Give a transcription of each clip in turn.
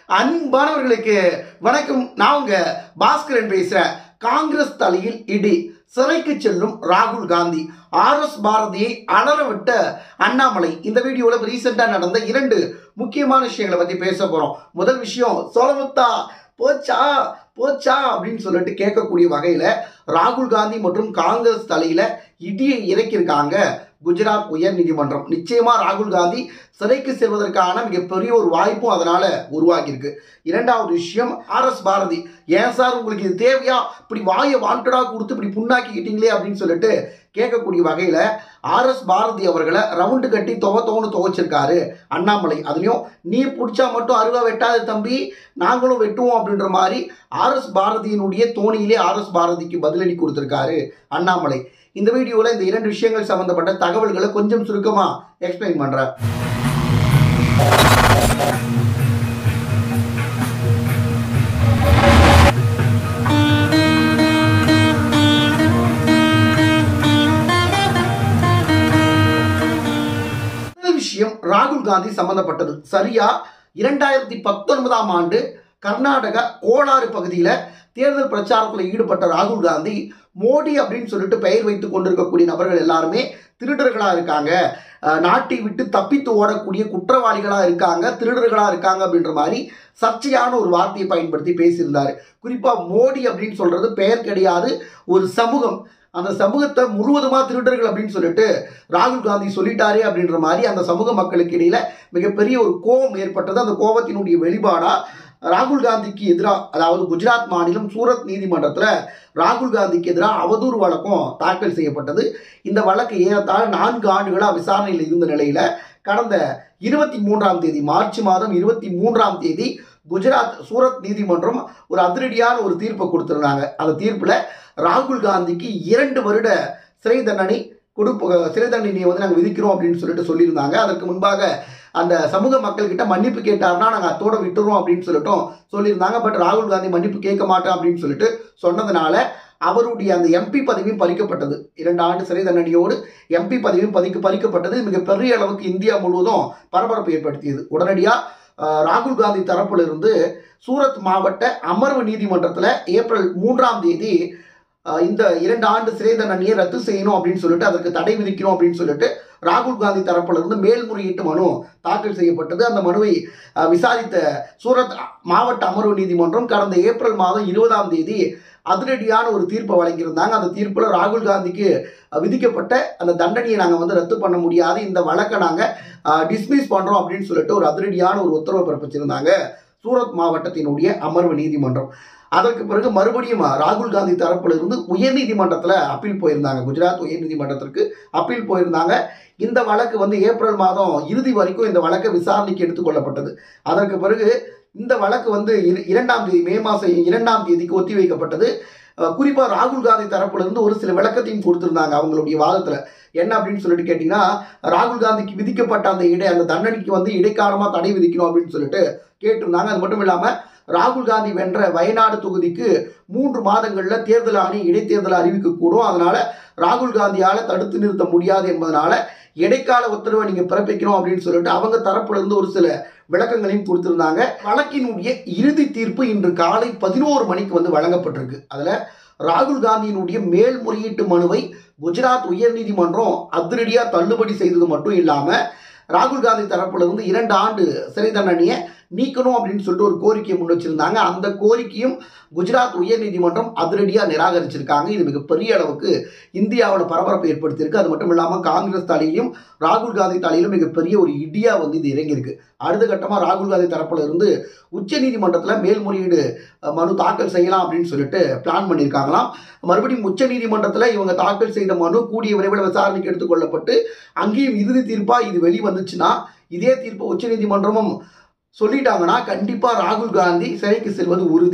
அன்பானவர்களுக்கு வணக்கம் நான் உங்க பாஸ்கரன் பேசுறேன் காங்கிரஸ் தலையில் இடி சிறைக்கு செல்லும் ராகுல் காந்தி ஆர் எஸ் பாரதியை அலற விட்ட அண்ணாமலை இந்த வீடியோல ரீசெண்டா நடந்த இரண்டு முக்கியமான விஷயங்களை பத்தி பேச போறோம் முதல் விஷயம் சோழமுத்தா போச்சா போச்சா அப்படின்னு சொல்லிட்டு கேட்கக்கூடிய வகையில ராகுல் காந்தி மற்றும் காங்கிரஸ் தலையில இடியை இறக்கியிருக்காங்க குஜராத் உயர் நீதிமன்றம் நிச்சயமா ராகுல் காந்தி சிறைக்கு செல்வதற்கான மிகப்பெரிய ஒரு வாய்ப்பும் அதனால உருவாகியிருக்கு இரண்டாவது விஷயம் ஆர் எஸ் பாரதி ஏன் சார் உங்களுக்கு இது தேவையா இப்படி வாயை வாண்டடா கொடுத்து இப்படி புண்ணாக்கிக்கிட்டீங்களே அப்படின்னு சொல்லிட்டு கேட்கக்கூடிய வகையில ஆர் எஸ் பாரதி அவர்களை ரவுண்டு கட்டி துவ துவன்னு துவைச்சிருக்காரு அண்ணாமலை அதுலயும் நீ பிடிச்சா மட்டும் அருவா வெட்டாது தம்பி நாங்களும் வெட்டுவோம் அப்படின்ற மாதிரி ஆர் எஸ் பாரதியினுடைய தோணியிலே ஆர் எஸ் பாரதிக்கு பதிலடி கொடுத்திருக்காரு அண்ணாமலை இந்த வீடியோவில் இந்த இரண்டு விஷயங்கள் சம்பந்தப்பட்ட தகவல்களை கொஞ்சம் சுருக்கமா எக்ஸ்பிளைன் பண்றேன் முதல் விஷயம் ராகுல் காந்தி சம்பந்தப்பட்டது சரியா இரண்டாயிரத்தி பத்தொன்பதாம் ஆண்டு கர்நாடகா கோலாறு பகுதியில் தேர்தல் பிரச்சாரத்தில் ஈடுபட்ட ராகுல் காந்தி மோடி அப்படின்னு சொல்லிட்டு பெயர் வைத்துக் கொண்டிருக்கக்கூடிய நபர்கள் எல்லாருமே திருடர்களா இருக்காங்க அஹ், நாட்டை விட்டு தப்பித்து ஓடக்கூடிய குற்றவாளிகளா இருக்காங்க திருடர்களா இருக்காங்க அப்படின்ற மாதிரி சர்ச்சையான ஒரு வார்த்தையை பயன்படுத்தி பேசியிருந்தாரு குறிப்பா மோடி அப்படின்னு சொல்றது பெயர் கிடையாது ஒரு சமூகம் அந்த சமூகத்தை முழுவதுமா திருடர்கள் அப்படின்னு சொல்லிட்டு ராகுல் காந்தி சொல்லிட்டாரே அப்படின்ற மாதிரி அந்த சமூக மக்களுக்கு இடையில மிகப்பெரிய ஒரு கோபம் ஏற்பட்டது அந்த கோபத்தினுடைய வெளிப்பாடா ராகுல் காந்திக்கு எதிராக அதாவது குஜராத் மாநிலம் சூரத் நீதிமன்றத்தில் ராகுல் காந்திக்கு எதிராக அவதூறு வழக்கம் தாக்கல் செய்யப்பட்டது இந்த வழக்கு ஏறத்தாழ நான்கு ஆண்டுகளாக விசாரணையில் இருந்த நிலையில கடந்த இருபத்தி மூன்றாம் தேதி மார்ச் மாதம் இருபத்தி மூன்றாம் தேதி குஜராத் சூரத் நீதிமன்றம் ஒரு அதிரடியான ஒரு தீர்ப்பை கொடுத்திருந்தாங்க அந்த தீர்ப்பில் ராகுல் காந்திக்கு இரண்டு வருட சிறை தண்டனை கொடுப்பு சிறை தண்டனையை வந்து நாங்கள் விதிக்கிறோம் அப்படின்னு சொல்லிட்டு சொல்லியிருந்தாங்க அதற்கு முன்பாக அந்த சமூக மக்கள்கிட்ட மன்னிப்பு கேட்டார்னா நாங்கள் அத்தோட விட்டுறோம் அப்படின்னு சொல்லிட்டோம் சொல்லியிருந்தாங்க பட் ராகுல் காந்தி மன்னிப்பு கேட்க மாட்டேன் அப்படின்னு சொல்லிட்டு சொன்னதுனால அவருடைய அந்த எம்பி பதவியும் பறிக்கப்பட்டது இரண்டு ஆண்டு சிறை தண்டனையோடு எம்பி பதவியும் பறிக்க பறிக்கப்பட்டது மிகப்பெரிய அளவுக்கு இந்தியா முழுவதும் பரபரப்பு ஏற்படுத்தியது உடனடியாக ராகுல் காந்தி தரப்பிலிருந்து சூரத் மாவட்ட அமர்வு நீதிமன்றத்தில் ஏப்ரல் மூன்றாம் தேதி அஹ், இந்த இரண்டு ஆண்டு சிறை தண்டனையை ரத்து செய்யணும் அப்படின்னு சொல்லிட்டு அதற்கு தடை விதிக்கணும் அப்படின்னு சொல்லிட்டு ராகுல் காந்தி தரப்பிலிருந்து மேல்முறையீட்டு மனு தாக்கல் செய்யப்பட்டது அந்த மனுவை அஹ், விசாரித்த சூரத் மாவட்ட அமர்வு நீதிமன்றம் கடந்த ஏப்ரல் மாதம் இருபதாம் தேதி அதிரடியான ஒரு தீர்ப்பை வழங்கியிருந்தாங்க அந்த தீர்ப்பில் ராகுல் காந்திக்கு அஹ், விதிக்கப்பட்ட அந்த தண்டனையை நாங்கள் வந்து ரத்து பண்ண முடியாது இந்த வழக்கை நாங்கள் டிஸ்மிஸ் பண்ணுறோம் அப்படின்னு சொல்லிட்டு ஒரு அதிரடியான ஒரு உத்தரவை பிறப்பிச்சிருந்தாங்க சூரத் மாவட்டத்தினுடைய அமர்வு நீதிமன்றம் அதற்கு பிறகு மறுபடியும் ராகுல் காந்தி தரப்புல இருந்து உயர்நீதிமன்றத்தில் அப்பீல் போயிருந்தாங்க குஜராத் உயர்நீதிமன்றத்திற்கு அப்பீல் போயிருந்தாங்க இந்த வழக்கு வந்து ஏப்ரல் மாதம் இறுதி வரைக்கும் இந்த வழக்கை விசாரணைக்கு எடுத்துக்கொள்ளப்பட்டது அதற்கு பிறகு இந்த வழக்கு வந்து இர- இரண்டாம் தேதி மே மாதம் இரண்டாம் தேதிக்கு ஒத்தி வைக்கப்பட்டது அஹ் குறிப்பா ராகுல் காந்தி தரப்புல இருந்து ஒரு சில விளக்கத்தையும் கொடுத்திருந்தாங்க அவங்களுடைய வாதத்துல என்ன அப்படின்னு சொல்லிட்டு கேட்டீங்கன்னா ராகுல் காந்திக்கு விதிக்கப்பட்ட அந்த இடை அந்த தண்டனைக்கு வந்து இடைக்காலமா தடை விதிக்கணும் அப்படின்னு சொல்லிட்டு கேட்டிருந்தாங்க அது மட்டும் இல்லாம ராகுல் காந்தி வென்ற வயநாடு தொகுதிக்கு மூன்று மாதங்கள்ல தேர்தல் ஆணையம் இடைத்தேர்தல் அறிவிக்க கூடும் அதனால ராகுல் காந்தியால தடுத்து நிறுத்த முடியாது என்பதனால இடைக்கால உத்தரவை நீங்க பிறப்பிக்கணும் அப்படின்னு சொல்லிட்டு அவங்க தரப்புல இருந்து ஒரு சில விளக்கங்களையும் கொடுத்திருந்தாங்க வழக்கினுடைய இறுதி தீர்ப்பு இன்று காலை பதினோரு மணிக்கு வந்து வழங்கப்பட்டிருக்கு அதுல ராகுல் காந்தியினுடைய மேல்முறையீட்டு மனுவை குஜராத் உயர்நீதிமன்றம் அதிரடியா தள்ளுபடி செய்தது மட்டும் இல்லாம ராகுல் காந்தி தரப்புல இருந்து இரண்டு ஆண்டு சிறை தண்டனையை நீக்கணும் அப்படின்னு சொல்லிட்டு ஒரு கோரிக்கையை முன் வச்சிருந்தாங்க அந்த கோரிக்கையும் குஜராத் உயர்நீதிமன்றம் அதிரடியாக நிராகரிச்சிருக்காங்க இது மிகப்பெரிய அளவுக்கு இந்தியாவில் பரபரப்பு ஏற்படுத்தியிருக்கு அது மட்டும் இல்லாமல் காங்கிரஸ் தலையிலும் ராகுல் காந்தி தலையிலும் மிகப்பெரிய ஒரு இடியா வந்து இது இறங்கியிருக்கு அடுத்த கட்டமாக ராகுல் காந்தி தரப்புல இருந்து உச்ச நீதிமன்றத்தில் மேல்முறையீடு அஹ், மனு தாக்கல் செய்யலாம் அப்படின்னு சொல்லிட்டு பிளான் பண்ணியிருக்காங்களாம் மறுபடியும் உச்ச நீதிமன்றத்தில் இவங்க தாக்கல் செய்த மனு கூடிய விரைவில் விசாரணைக்கு எடுத்துக்கொள்ளப்பட்டு அங்கேயும் இறுதி தீர்ப்பா இது வெளிவந்துச்சுன்னா இதே தீர்ப்பு உச்ச நீதிமன்றமும் சொல்லிட்டாங்கன்னா கண்டிப்பா ராகுல் காந்தி சிறைக்கு செல்வது உறுதி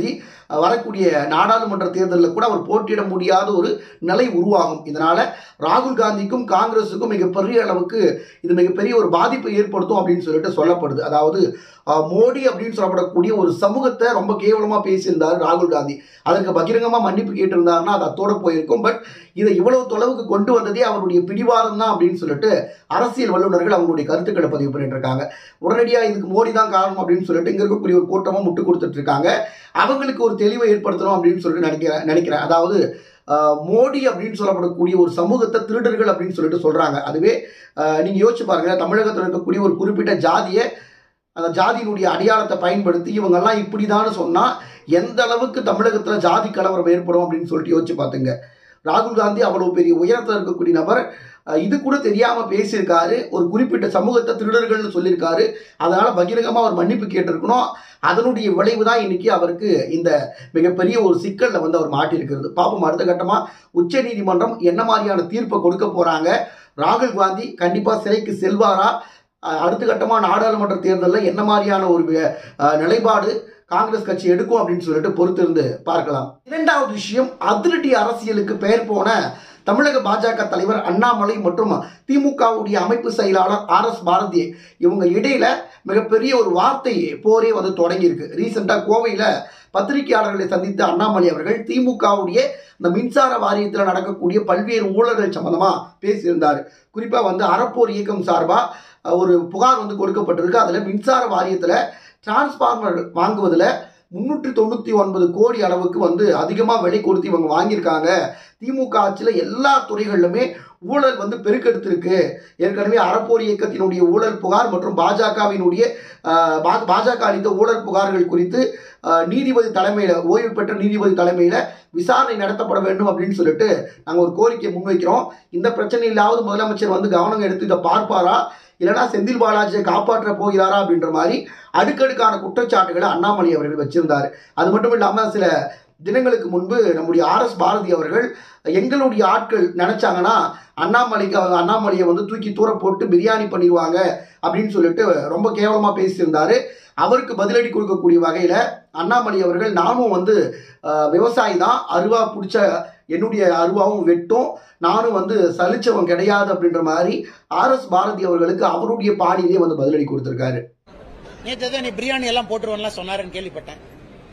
அஹ், வரக்கூடிய நாடாளுமன்ற தேர்தலில் கூட அவர் போட்டியிட முடியாத ஒரு நிலை உருவாகும் இதனால ராகுல் காந்திக்கும் காங்கிரஸுக்கும் மிகப்பெரிய அளவுக்கு இது மிகப்பெரிய ஒரு பாதிப்பை ஏற்படுத்தும் அப்படின்னு சொல்லிட்டு சொல்லப்படுது அதாவது அஹ், மோடி அப்படின்னு சொல்லப்படக்கூடிய ஒரு சமூகத்தை ரொம்ப கேவலமாக பேசியிருந்தார் ராகுல் காந்தி அதற்கு பகிரங்கமாக மன்னிப்பு கேட்டிருந்தாருன்னா அது அத்தோட போயிருக்கும் பட் இதை இவ்வளவு தொலைவுக்கு கொண்டு வந்ததே அவருடைய பிடிவாதம் தான் அப்படின்னு சொல்லிட்டு அரசியல் வல்லுநர்கள் அவங்களுடைய கருத்துக்களை பதிவு பண்ணிட்டு இருக்காங்க உடனடியாக இதுக்கு மோடி தான் காரணம் அப்படின்னு சொல்லிட்டு இங்க இருக்கக்கூடிய ஒரு கூட்டமும் முட்டு கொடுத்துட்டு இருக்காங்க அவங்களுக்கு ஒரு தெளிவை ஏற்படுத்தணும் அப்படின்னு சொல்லிட்டு நினைக்கிறேன் நினைக்கிறேன் அதாவது ஆஹ், மோடி அப்படின்னு சொல்லப்படக்கூடிய ஒரு சமூகத்தை திருடர்கள் அப்படின்னு சொல்லிட்டு சொல்றாங்க அதுவே ஆஹ், நீங்க யோசிச்சு பாருங்க தமிழகத்தில் இருக்கக்கூடிய ஒரு குறிப்பிட்ட ஜாதியை அந்த ஜாதியினுடைய அடையாளத்தை பயன்படுத்தி இவங்கெல்லாம் இப்படிதான்னு சொன்னா எந்த அளவுக்கு தமிழகத்தில் ஜாதி கலவரம் ஏற்படும் அப்படின்னு சொல்லிட்டு யோசிச்சு பார்த்துங்க ராகுல் காந்தி அவ்வளவு பெரிய உயரத்தில் இருக்கக்கூடிய நபர் அஹ், இது கூட தெரியாம பேசியிருக்காரு ஒரு குறிப்பிட்ட சமூகத்தை திருடர்கள்னு சொல்லியிருக்காரு அதனால பகிரங்கமா அவர் மன்னிப்பு கேட்டிருக்கணும் அதனுடைய விளைவு தான் இன்னைக்கு அவருக்கு இந்த மிகப்பெரிய ஒரு சிக்கல்ல வந்து அவர் மாட்டியிருக்கிறது பாப்போம் அடுத்த கட்டமா உச்ச நீதிமன்றம் என்ன மாதிரியான தீர்ப்பை கொடுக்க போறாங்க ராகுல் காந்தி கண்டிப்பா சிறைக்கு செல்வாரா அஹ், அடுத்த கட்டமா நாடாளுமன்ற தேர்தலில் என்ன மாதிரியான ஒரு அஹ், நிலைப்பாடு காங்கிரஸ் கட்சி எடுக்கும் அப்படின்னு சொல்லிட்டு பொறுத்திருந்து பார்க்கலாம் இரண்டாவது விஷயம் அதிரடி அரசியலுக்கு பெயர் போன தமிழக பாஜக தலைவர் அண்ணாமலை மற்றும் திமுகவுடைய அமைப்பு செயலாளர் ஆர் எஸ் பாரதி இவங்க இடையில மிகப்பெரிய ஒரு வார்த்தை போரே வந்து தொடங்கியிருக்கு ரீசெண்டாக கோவையில் பத்திரிகையாளர்களை சந்தித்த அண்ணாமலை அவர்கள் திமுகவுடைய இந்த மின்சார வாரியத்தில் நடக்கக்கூடிய பல்வேறு ஊழல்கள் சம்பந்தமா பேசியிருந்தார் குறிப்பாக வந்து அறப்போர் இயக்கம் சார்பாக ஒரு புகார் வந்து கொடுக்கப்பட்டிருக்கு அதில் மின்சார வாரியத்தில் டிரான்ஸ்பார்மர் வாங்குவதில் முன்னூற்றி தொண்ணூற்றி ஒன்பது கோடி அளவுக்கு வந்து அதிகமாக விலை கொடுத்து இவங்க வாங்கியிருக்காங்க திமுக ஆட்சியில் எல்லா துறைகளிலுமே ஊழல் வந்து பெருக்கெடுத்திருக்கு ஏற்கனவே அறப்போர் இயக்கத்தினுடைய ஊழல் புகார் மற்றும் பாஜகவினுடைய ஆஹ், பா- பாஜக அளித்த ஊழல் புகார்கள் குறித்து ஆஹ், நீதிபதி தலைமையில் ஓய்வு பெற்ற நீதிபதி தலைமையில் விசாரணை நடத்தப்பட வேண்டும் அப்படின்னு சொல்லிட்டு நாங்கள் ஒரு கோரிக்கையை முன்வைக்கிறோம் இந்த பிரச்சனையிலாவது முதலமைச்சர் வந்து கவனம் எடுத்து இதை பார்ப்பாரா இல்லைனா செந்தில் பாலாஜியை காப்பாற்ற போகிறாரா அப்படின்ற மாதிரி அடுக்கடுக்கான குற்றச்சாட்டுகளை அண்ணாமலை அவர்கள் வச்சிருந்தார் அது மட்டும் இல்லாமல் சில தினங்களுக்கு முன்பு நம்முடைய ஆர்எஸ் பாரதி அவர்கள் எங்களுடைய ஆட்கள் நினைச்சாங்கன்னா அண்ணாமலைக்கு அவங்க அண்ணாமலையை வந்து தூக்கி தூர போட்டு பிரியாணி பண்ணிடுவாங்க அப்படின்னு சொல்லிட்டு ரொம்ப கேவலமாக பேசியிருந்தாரு அவருக்கு பதிலடி கொடுக்கக்கூடிய வகையில் அண்ணாமலை அவர்கள் நானும் வந்து அஹ், விவசாயி தான் அருவா பிடிச்ச என்னுடைய அருவாவும் வெட்டும் நானும் வந்து சலிச்சவன் கிடையாது அப்படின்ற மாதிரி ஆர்எஸ் பாரதி அவர்களுக்கு அவருடைய பாணியிலே வந்து பதிலடி கொடுத்திருக்காரு நேற்று தான் நீ பிரியாணி எல்லாம் போட்டுருவன்லாம் சொன்னாருன்னு கேள்விப்பட்டேன்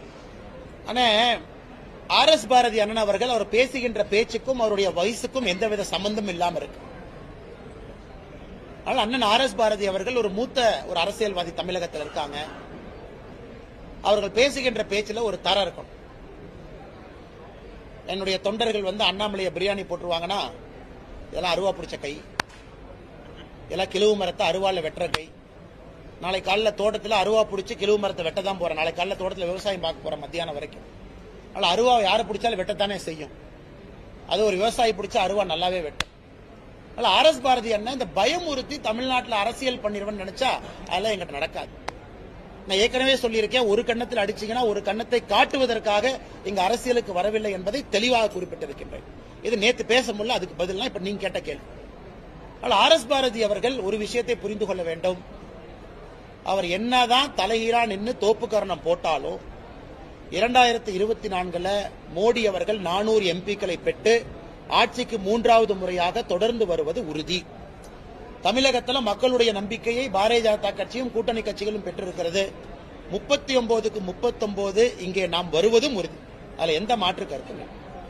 ஆனா ஆர் எஸ் பாரதி அண்ணன் அவர்கள் அவர் பேசுகின்ற பேச்சுக்கும் அவருடைய வயசுக்கும் எந்தவித சம்பந்தம் இல்லாம இருக்கு ஆனால் அண்ணன் ஆர் எஸ் பாரதி அவர்கள் ஒரு மூத்த ஒரு அரசியல்வாதி தமிழகத்தில் இருக்காங்க அவர்கள் பேசுகின்ற பேச்சுல ஒரு தரம் இருக்கும் என்னுடைய தொண்டர்கள் வந்து அண்ணாமலையை பிரியாணி போட்டுருவாங்கன்னா இதெல்லாம் அருவா பிடிச்ச கை இதெல்லாம் கிழுவு மரத்தை அருவால வெட்டுற கை நாளை காலைல தோட்டத்தில் அருவா பிடிச்சி கிழுவு மரத்தை வெட்ட தான் போறேன் நாளை காலைல தோட்டத்தில் விவசாயம் பார்க்க போறேன் மத்தியானம் வரைக்கும் அதனால அருவா யாரை பிடிச்சாலும் வெட்டத்தானே செய்யும் அது ஒரு விவசாயி பிடிச்சா அருவா நல்லாவே வெட்டும் அதனால ஆர் எஸ் பாரதி அண்ணன் இந்த பயமுறுத்தி தமிழ்நாட்டில் அரசியல் பண்ணிடுவேன்னு நினைச்சா அதெல்லாம் எங்கிட்ட நடக்காது நான் ஏற்கனவே சொல்லியிருக்கேன் ஒரு கண்ணத்தில் அடிச்சீங்கன்னா ஒரு கண்ணத்தை காட்டுவதற்காக இங்க அரசியலுக்கு வரவில்லை என்பதை தெளிவாக குறிப்பிட்டிருக்கின்றேன் இது நேத்து பேச முடியல அதுக்கு பதிலாம் இப்ப நீங்க கேட்ட கேள்வி ஆனால் ஆர் எஸ் பாரதி அவர்கள் ஒரு விஷயத்தை புரிந்து கொள்ள வேண்டும் அவர் என்னதான் தலைகீழா நின்று தோப்புக்கரணம் போட்டாலும் இரண்டாயிரத்தி இருபத்தி நான்குல மோடி அவர்கள் நானூறு எம்பிக்களை பெற்று ஆட்சிக்கு மூன்றாவது முறையாக தொடர்ந்து வருவது உறுதி தமிழகத்துல மக்களுடைய நம்பிக்கையை பாரதிய ஜனதா கட்சியும் கூட்டணி கட்சிகளும் பெற்றிருக்கிறது முப்பத்தி ஒன்பதுக்கு முப்பத்தொன்பது இங்கே நாம் வருவதும் உறுதி அதுல எந்த மாற்று கருத்து இல்லை